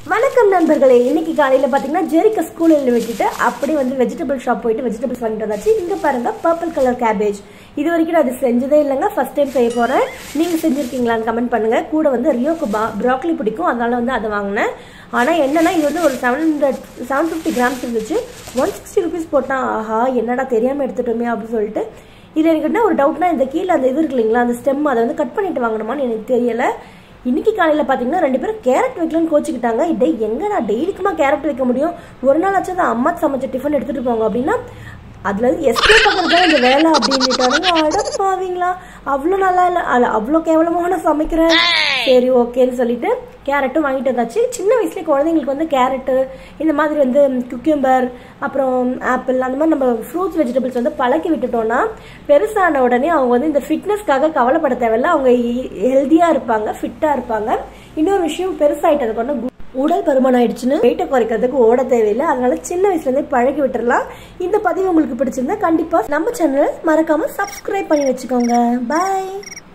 வணக்கம் நண்பர்களே இன்னைக்கு காலையில் பார்த்தீங்கன்னா ஜெரிக்க ஸ்கூலில் விட்டுட்டு அப்படியே வந்து வெஜிடபிள் ஷாப் போயிட்டு வெஜிடபிள்ஸ் வாங்கிட்டு வந்தாச்சு இங்கே பாருங்க பர்பிள் கலர் கேபேஜ் இது வரைக்கும் நான் அது செஞ்சதே இல்லைங்க ஃபர்ஸ்ட் டைம் செய்ய போகிறேன் நீங்கள் செஞ்சுருக்கீங்களான்னு கமெண்ட் பண்ணுங்க கூட வந்து ரியோக்கு பா ப்ராக்லி பிடிக்கும் அதனால வந்து அதை வாங்கினேன் ஆனால் என்னன்னா இது வந்து ஒரு seven hundred seven fifty grams இருந்துச்சு ஒன் சிக்ஸ்டி ருபீஸ் போட்டான் ஆஹா என்னடா தெரியாமல் எடுத்துட்டோமே அப்படின்னு சொல்லிட்டு இதில் எனக்கு என்ன ஒரு டவுட்னா இந்த கீழே அந்த இது இருக்கு இல்லைங்களா அந்த ஸ்டெம் அதை வந்து கட் பண்ணிட்டு வாங்கணுமான்னு எனக்கு தெரியலை இன்னைக்கு காலையில் பார்த்தீங்கன்னா ரெண்டு பேரும் கேரட் வைக்கலாம்னு கோச்சிக்கிட்டாங்க டே எங்க நான் டெய்லிக்குமா கேரட் வைக்க முடியும் ஒரு நாள் ஆச்சு தான் அம்மா சமைச்ச டிஃபன் எடுத்துட்டு போங்க அப்படின்னா அதுல எஸ்கேப் பண்ணுறது தான் இந்த வேலை அப்படின்னுட்டானுங்க அடப்பாவீங்களா அவ்வளோ நல்லா இல்லை அதில் அவ்வளோ கேவலமாக நான் சமைக்கிறேன் சரி ஓகேன்னு சொல்லிட்டு கேரட்டும் வாங்கிட்டு வந்தாச்சு சின்ன வயசுலேயே குழந்தைங்களுக்கு வந்து கேரட்டு இந்த மாதிரி வந்து குக்கியூம்பர் அப்புறம் ஆப்பிள் அந்த மாதிரி நம்ம ஃப்ரூட்ஸ் வெஜிடபிள்ஸ் வந்து பழக்கி விட்டுட்டோம்னா பெருசான உடனே அவங்க வந்து இந்த ஃபிட்னஸ்க்காக கவலைப்பட தேவையில்ல அவங்க ஹெல்த்தியாக இருப்பாங்க ஃபிட்டாக இருப்பாங்க இன்னொரு விஷயம் பெருசாயிட்டது கொண்டு உடல் பருமன் ஆயிடுச்சுன்னு வெயிட்டை குறைக்கிறதுக்கு ஓட தேவையில்லை அதனால சின்ன வயசுல இருந்தே பழகி விட்டுறலாம் இந்த பதிவு உங்களுக்கு பிடிச்சிருந்தா கண்டிப்பா நம்ம சேனலை மறக்காம சப்ஸ்கிரைப் பண்ணி வச்சுக்கோங்க பாய்